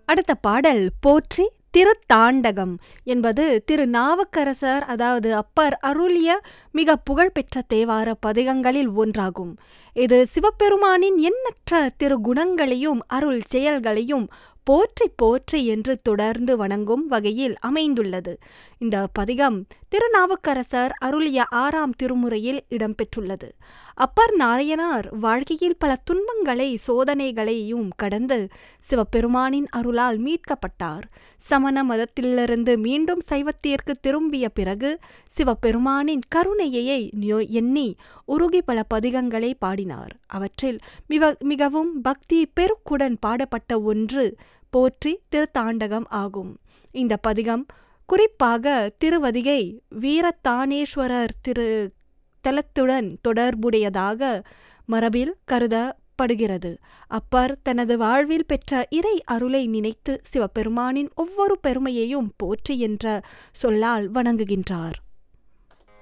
அடுத்த பாடல் போற்றி திருத்தாண்டகம் என்பது திரு நாவுக்கரசர் அதாவது அப்பர் அருளிய மிக புகழ்பெற்ற தேவார பதிகங்களில் ஒன்றாகும் இது சிவபெருமானின் எண்ணற்ற திருகுணங்களையும் அருள் செயல்களையும் போற்றி போற்றி என்று தொடர்ந்து வணங்கும் வகையில் அமைந்துள்ளது இந்த பதிகம் திருநாவுக்கரசர் அருளிய ஆறாம் திருமுறையில் இடம்பெற்றுள்ளது அப்பர் நாராயணார் வாழ்க்கையில் பல துன்பங்களை சோதனைகளையும் கடந்து சிவபெருமானின் அருளால் மீட்கப்பட்டார் சமண மதத்திலிருந்து மீண்டும் சைவத்திற்கு திரும்பிய பிறகு சிவபெருமானின் கருணையை எண்ணி உருகி பல பதிகங்களை பாடினார் அவற்றில் மிக மிகவும் பக்தி பெருக்குடன் பாடப்பட்ட ஒன்று போற்றி திருத்தாண்டகம் ஆகும் இந்த பதிகம் குறிப்பாக திருவதிகை வீரத்தானேஸ்வரர் திரு தலத்துடன் தொடர்புடையதாக மரபில் கருதப்படுகிறது அப்பர் தனது வாழ்வில் பெற்ற இறை அருளை நினைத்து சிவபெருமானின் ஒவ்வொரு பெருமையையும் போற்றி என்ற சொல்லால் வணங்குகின்றார்